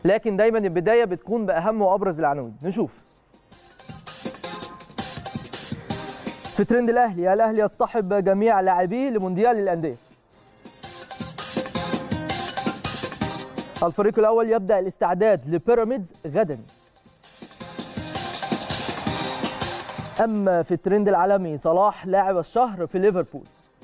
لكن دايما البدايه بتكون باهم وابرز العناوين نشوف في ترند الاهلي الاهلي يصطحب جميع لاعبيه لمونديال الانديه الفريق الاول يبدا الاستعداد لبيراميدز غدا اما في الترند العالمي صلاح لاعب الشهر في ليفربول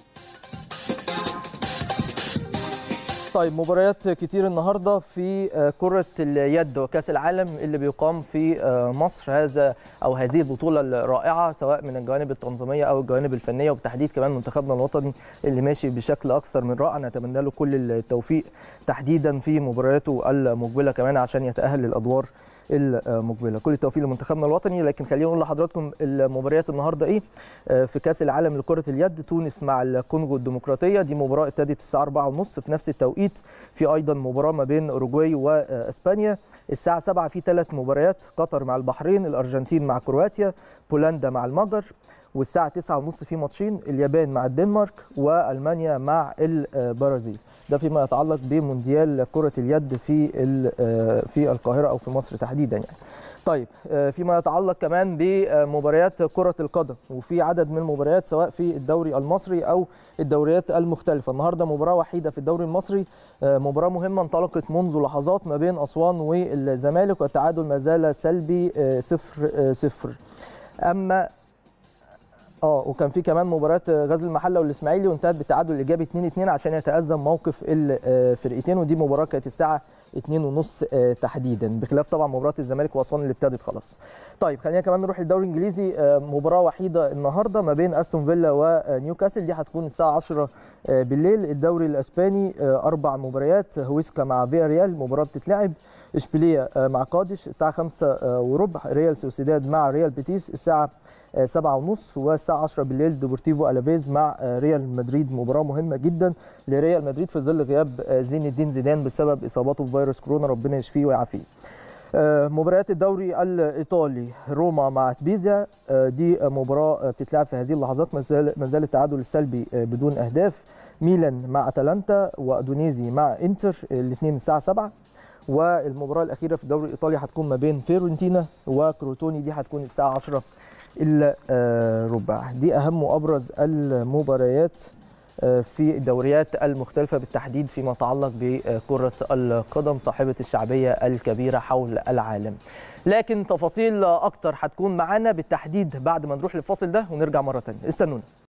طيب مباريات كتير النهارده في كرة اليد وكأس العالم اللي بيقام في مصر هذا او هذه البطولة الرائعة سواء من الجوانب التنظيمية او الجوانب الفنية وبالتحديد كمان منتخبنا الوطني اللي ماشي بشكل اكثر من رائع نتمنى له كل التوفيق تحديدا في مبارياته المقبلة كمان عشان يتأهل للادوار المقبله كل التوفيق لمنتخبنا الوطني لكن خلينا نقول لحضراتكم المباريات النهارده ايه في كاس العالم لكره اليد تونس مع الكونغو الديمقراطيه دي مباراه ابتدت الساعه 4:30 في نفس التوقيت في ايضا مباراه ما بين اوروجواي واسبانيا الساعه 7 في ثلاث مباريات قطر مع البحرين الارجنتين مع كرواتيا بولندا مع المجر والساعه 9:30 في ماتشين اليابان مع الدنمارك والمانيا مع البرازيل ده فيما يتعلق بمونديال كره اليد في في القاهره او في مصر تحديدا يعني طيب فيما يتعلق كمان بمباريات كره القدم وفي عدد من المباريات سواء في الدوري المصري او الدوريات المختلفه النهارده مباراه وحيده في الدوري المصري مباراه مهمه انطلقت منذ لحظات ما بين اسوان والزمالك والتعادل ما زال سلبي 0 0 اما اه وكان في كمان مباراه غزل المحله والاسماعيلي وانتهت بالتعادل الايجابي 2 2 عشان يتازم موقف الفرقتين ودي مباراه كانت الساعه 2 ونص تحديدا بخلاف طبعا مباراه الزمالك واسوان اللي ابتدت خلاص. طيب خلينا كمان نروح للدوري الانجليزي مباراه وحيده النهارده ما بين استون فيلا ونيوكاسل دي هتكون الساعه 10 بالليل الدوري الاسباني اربع مباريات هويسكا مع فيا ريال مباراه بتتلعب اشبيليه مع قادش الساعه 5 وربع ريال سوسيداد مع ريال بيتيس الساعه 7 ونص والساعه 10 بالليل ديبورتيفو الافيز مع ريال مدريد مباراه مهمه جدا لريال مدريد في ظل غياب زين الدين زيدان بسبب اصابته بفيروس كورونا ربنا يشفيه ويعافيه مباريات الدوري الايطالي روما مع سبيزيا دي مباراه بتتلعب في هذه اللحظات ما زال التعادل السلبي بدون اهداف ميلان مع اتلانتا وادونيزي مع انتر الاثنين الساعه 7 والمباراه الاخيره في الدوري الايطالي هتكون ما بين فيورنتينا وكروتوني دي هتكون الساعه 10 الا ربع دي اهم وابرز المباريات في الدوريات المختلفه بالتحديد فيما يتعلق بكره القدم صاحبه الشعبيه الكبيره حول العالم لكن تفاصيل اكتر هتكون معانا بالتحديد بعد ما نروح للفاصل ده ونرجع مره ثانيه استنونا